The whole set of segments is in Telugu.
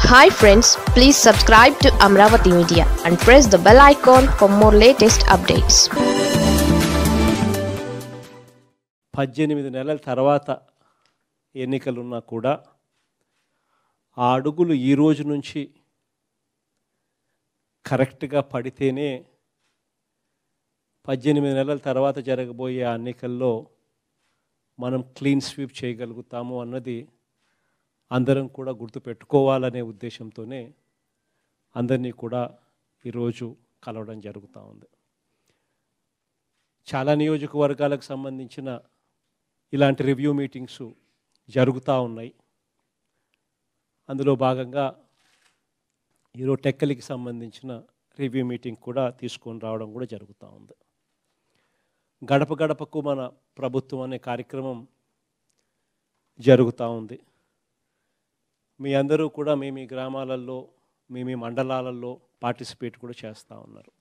hi friends please subscribe to Amaravati media and press the bell icon for more latest updates పద్దెనిమిది నెలల తర్వాత ఎన్నికలున్నా కూడా ఆ అడుగులు ఈ రోజు నుంచి కరెక్ట్గా పడితేనే పద్దెనిమిది నెలల తర్వాత జరగబోయే ఆ ఎన్నికల్లో మనం క్లీన్ స్వీప్ చేయగలుగుతాము అన్నది అందరం కూడా గుర్తుపెట్టుకోవాలనే ఉద్దేశంతోనే అందరినీ కూడా ఈరోజు కలవడం జరుగుతూ ఉంది చాలా నియోజకవర్గాలకు సంబంధించిన ఇలాంటి రివ్యూ మీటింగ్స్ జరుగుతూ ఉన్నాయి అందులో భాగంగా ఈరోజు టెక్కలికి సంబంధించిన రివ్యూ మీటింగ్ కూడా తీసుకొని రావడం కూడా జరుగుతూ ఉంది గడప గడపకు మన ప్రభుత్వం అనే కార్యక్రమం జరుగుతూ ఉంది మీ అందరూ కూడా మీ మీ గ్రామాలలో మీ మీ మండలాలలో పార్టిసిపేట్ కూడా చేస్తూ ఉన్నారు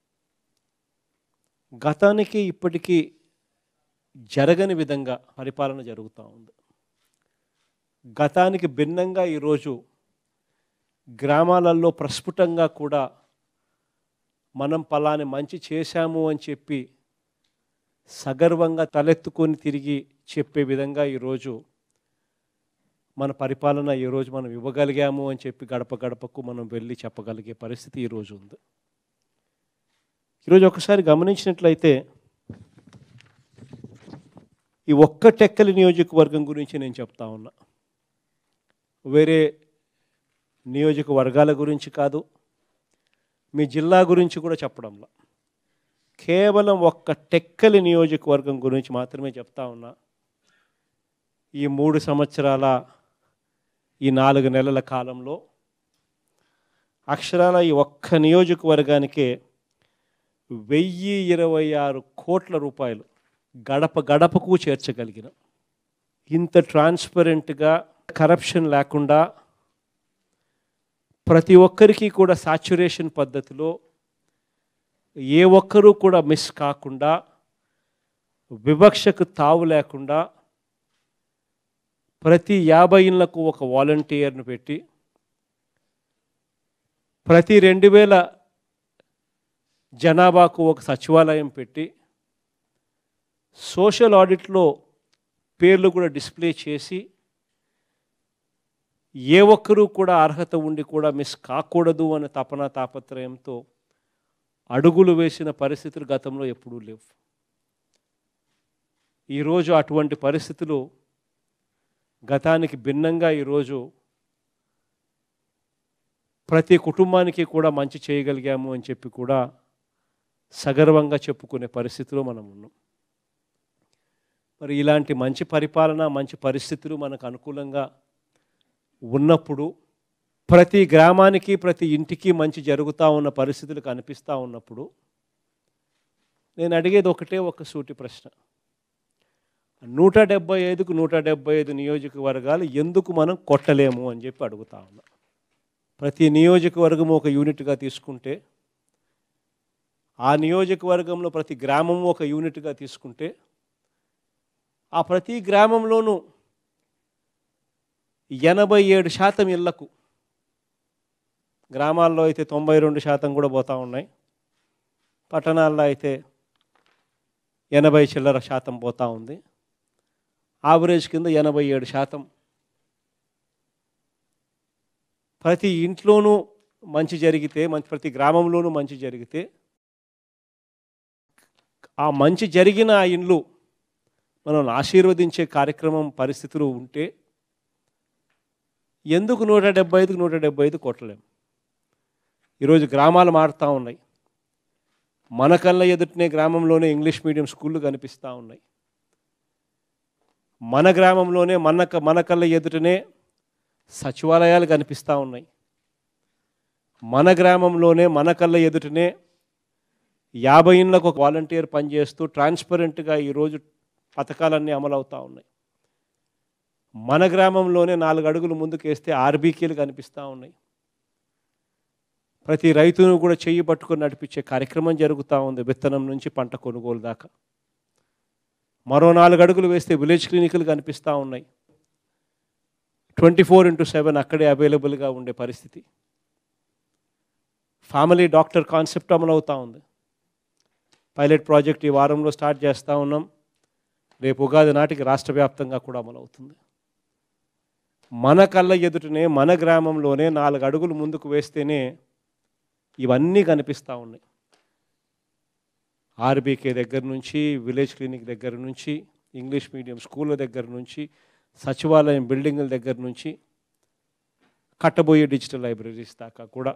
గతానికి ఇప్పటికీ జరగని విధంగా పరిపాలన జరుగుతూ ఉంది గతానికి భిన్నంగా ఈరోజు గ్రామాలలో ప్రస్ఫుటంగా కూడా మనం పలాని మంచి చేశాము అని చెప్పి సగర్వంగా తలెత్తుకొని తిరిగి చెప్పే విధంగా ఈరోజు మన పరిపాలన ఈరోజు మనం ఇవ్వగలిగాము అని చెప్పి గడప గడపకు మనం వెళ్ళి చెప్పగలిగే పరిస్థితి ఈరోజు ఉంది ఈరోజు ఒకసారి గమనించినట్లయితే ఈ ఒక్క టెక్కలి నియోజకవర్గం గురించి నేను చెప్తా ఉన్నా వేరే నియోజకవర్గాల గురించి కాదు మీ జిల్లా గురించి కూడా చెప్పడంలా కేవలం ఒక్క టెక్కలి నియోజకవర్గం గురించి మాత్రమే చెప్తా ఉన్నా ఈ మూడు సంవత్సరాల ఈ నాలుగు నెలల కాలంలో అక్షరాల ఈ ఒక్క నియోజకవర్గానికే వెయ్యి ఇరవై ఆరు కోట్ల రూపాయలు గడప గడపకు చేర్చగలిగిన ఇంత ట్రాన్స్పరెంట్గా కరప్షన్ లేకుండా ప్రతి ఒక్కరికి కూడా సాచురేషన్ పద్ధతిలో ఏ ఒక్కరూ కూడా మిస్ కాకుండా వివక్షకు తావు లేకుండా ప్రతి యాభై ఇళ్లకు ఒక వాలంటీర్ను పెట్టి ప్రతి రెండు వేల జనాభాకు ఒక సచివాలయం పెట్టి సోషల్ ఆడిట్లో పేర్లు కూడా డిస్ప్లే చేసి ఏ ఒక్కరూ కూడా అర్హత ఉండి కూడా మిస్ కాకూడదు అనే తపన తాపత్రయంతో అడుగులు వేసిన పరిస్థితులు గతంలో ఎప్పుడూ లేవు ఈరోజు అటువంటి పరిస్థితులు గతానికి భిన్నంగా ఈరోజు ప్రతి కుటుంబానికి కూడా మంచి చేయగలిగాము అని చెప్పి కూడా సగర్వంగా చెప్పుకునే పరిస్థితిలో మనం ఉన్నాం మరి ఇలాంటి మంచి పరిపాలన మంచి పరిస్థితులు మనకు అనుకూలంగా ఉన్నప్పుడు ప్రతి గ్రామానికి ప్రతి ఇంటికి మంచి జరుగుతూ ఉన్న పరిస్థితులు కనిపిస్తూ ఉన్నప్పుడు నేను అడిగేది ఒకటే ఒక సూటి ప్రశ్న నూట డెబ్బై ఐదుకు నూట డెబ్బై ఐదు నియోజకవర్గాలు ఎందుకు మనం కొట్టలేము అని చెప్పి అడుగుతా ఉన్నా ప్రతి నియోజకవర్గం ఒక యూనిట్గా తీసుకుంటే ఆ నియోజకవర్గంలో ప్రతి గ్రామము ఒక యూనిట్గా తీసుకుంటే ఆ ప్రతి గ్రామంలోనూ ఎనభై ఏడు శాతం ఇళ్లకు గ్రామాల్లో అయితే తొంభై రెండు శాతం కూడా పోతూ ఉన్నాయి పట్టణాల్లో అయితే ఎనభై చిల్లర శాతం పోతూ ఉంది ఆవరేజ్ కింద ఎనభై ఏడు శాతం ప్రతి ఇంట్లోనూ మంచి జరిగితే మంచి ప్రతి గ్రామంలోనూ మంచి జరిగితే ఆ మంచి జరిగిన ఆ ఇండ్లు మనం ఆశీర్వదించే కార్యక్రమం పరిస్థితులు ఉంటే ఎందుకు నూట డెబ్బై ఐదుకు నూట డెబ్బై ఐదు కొట్టలేం ఈరోజు గ్రామాలు మారుతూ ఉన్నాయి మన కళ్ళ ఎదుటనే గ్రామంలోనే ఇంగ్లీష్ మీడియం స్కూళ్ళు కనిపిస్తూ ఉన్నాయి మన గ్రామంలోనే మన క- మన కళ్ళ ఎదుటనే సచివాలయాలు కనిపిస్తూ ఉన్నాయి మన గ్రామంలోనే మన కళ్ళ ఎదుటనే యాభై ఇండ్లకు ఒక వాలంటీర్ పనిచేస్తూ ట్రాన్స్పరెంట్గా ఈరోజు పథకాలన్నీ అమలు అవుతూ ఉన్నాయి మన గ్రామంలోనే నాలుగు అడుగులు ముందుకేస్తే ఆర్బీకేలు కనిపిస్తూ ఉన్నాయి ప్రతి రైతును కూడా చెయ్యి పట్టుకొని నడిపించే కార్యక్రమం జరుగుతూ ఉంది విత్తనం నుంచి పంట కొనుగోలు దాకా మరో నాలుగు అడుగులు వేస్తే విలేజ్ క్లినిక్లు కనిపిస్తూ ఉన్నాయి ట్వంటీ ఫోర్ ఇంటూ సెవెన్ అక్కడే అవైలబుల్గా ఉండే పరిస్థితి ఫ్యామిలీ డాక్టర్ కాన్సెప్ట్ అమలు అవుతూ ఉంది పైలట్ ప్రాజెక్ట్ ఈ వారంలో స్టార్ట్ చేస్తూ ఉన్నాం రేపు ఉగాది నాటికి రాష్ట్ర వ్యాప్తంగా కూడా అమలవుతుంది మన కళ్ళ ఎదుటనే మన గ్రామంలోనే నాలుగు అడుగులు ముందుకు వేస్తేనే ఇవన్నీ కనిపిస్తూ ఉన్నాయి ఆర్బీకే దగ్గర నుంచి విలేజ్ క్లినిక్ దగ్గర నుంచి ఇంగ్లీష్ మీడియం స్కూళ్ళ దగ్గర నుంచి సచివాలయం బిల్డింగుల దగ్గర నుంచి కట్టబోయే డిజిటల్ లైబ్రరీస్ దాకా కూడా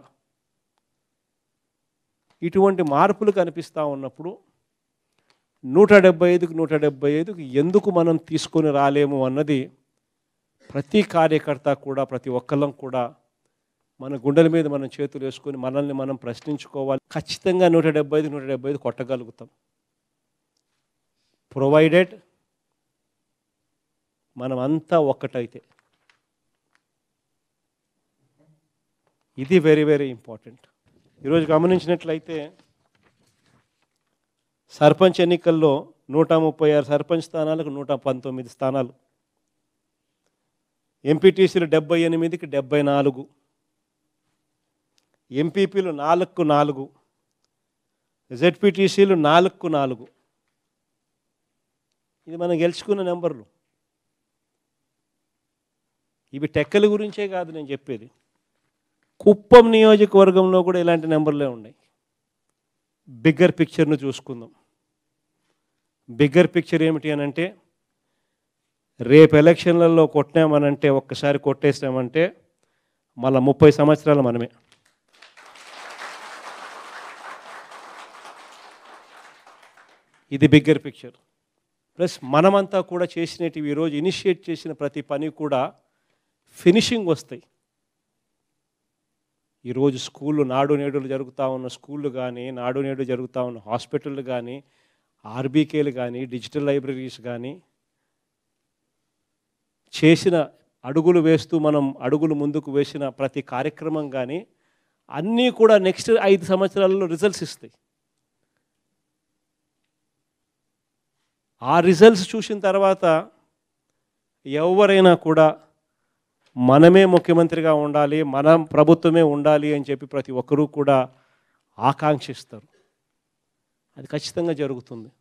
ఇటువంటి మార్పులు కనిపిస్తూ ఉన్నప్పుడు నూట డెబ్బై ఐదుకు నూట డెబ్బై ఐదుకు ఎందుకు మనం తీసుకొని రాలేము అన్నది ప్రతి కార్యకర్త కూడా ప్రతి ఒక్కళ్ళం కూడా మన గుండెల మీద మనం చేతులు వేసుకొని మనల్ని మనం ప్రశ్నించుకోవాలి ఖచ్చితంగా నూట డెబ్బై ఐదు నూట డెబ్బై ఐదు కొట్టగలుగుతాం ప్రొవైడెడ్ మనం అంతా ఒక్కటైతే ఇది వెరీ వెరీ ఇంపార్టెంట్ ఈరోజు గమనించినట్లయితే సర్పంచ్ ఎన్నికల్లో నూట ముప్పై ఆరు సర్పంచ్ స్థానాలకు నూట పంతొమ్మిది స్థానాలు ఎంపీటీసీలు డెబ్బై ఎనిమిదికి డెబ్బై నాలుగు ఎంపీపీలు నాలుగుకు నాలుగు జెడ్పీటీసీలు నాలుగుకు నాలుగు ఇది మనం గెలుచుకున్న నెంబర్లు ఇవి టెక్కల గురించే కాదు నేను చెప్పేది కుప్పం నియోజకవర్గంలో కూడా ఇలాంటి నెంబర్లే ఉన్నాయి బిగ్గర్ పిక్చర్ను చూసుకుందాం బిగ్గర్ పిక్చర్ ఏమిటి అని అంటే రేపు ఎలక్షన్లలో కొట్టినామనంటే ఒక్కసారి కొట్టేసినామంటే మళ్ళా ముప్పై సంవత్సరాలు మనమే ఇది బిగ్గర్ పిక్చర్ ప్లస్ మనమంతా కూడా చేసినవి ఈరోజు ఇనిషియేట్ చేసిన ప్రతి పని కూడా ఫినిషింగ్ వస్తాయి ఈరోజు స్కూళ్ళు నాడు నేడులు జరుగుతూ ఉన్న స్కూళ్ళు కానీ నాడు నేడు జరుగుతూ ఉన్న హాస్పిటళ్ళు కానీ ఆర్బీకేలు కానీ డిజిటల్ లైబ్రరీస్ కానీ చేసిన అడుగులు వేస్తూ మనం అడుగులు ముందుకు వేసిన ప్రతి కార్యక్రమం కానీ అన్నీ కూడా నెక్స్ట్ ఐదు సంవత్సరాలలో రిజల్ట్స్ ఇస్తాయి ఆ రిజల్ట్స్ చూసిన తర్వాత ఎవరైనా కూడా మనమే ముఖ్యమంత్రిగా ఉండాలి మన ప్రభుత్వమే ఉండాలి అని చెప్పి ప్రతి ఒక్కరూ కూడా ఆకాంక్షిస్తారు అది ఖచ్చితంగా జరుగుతుంది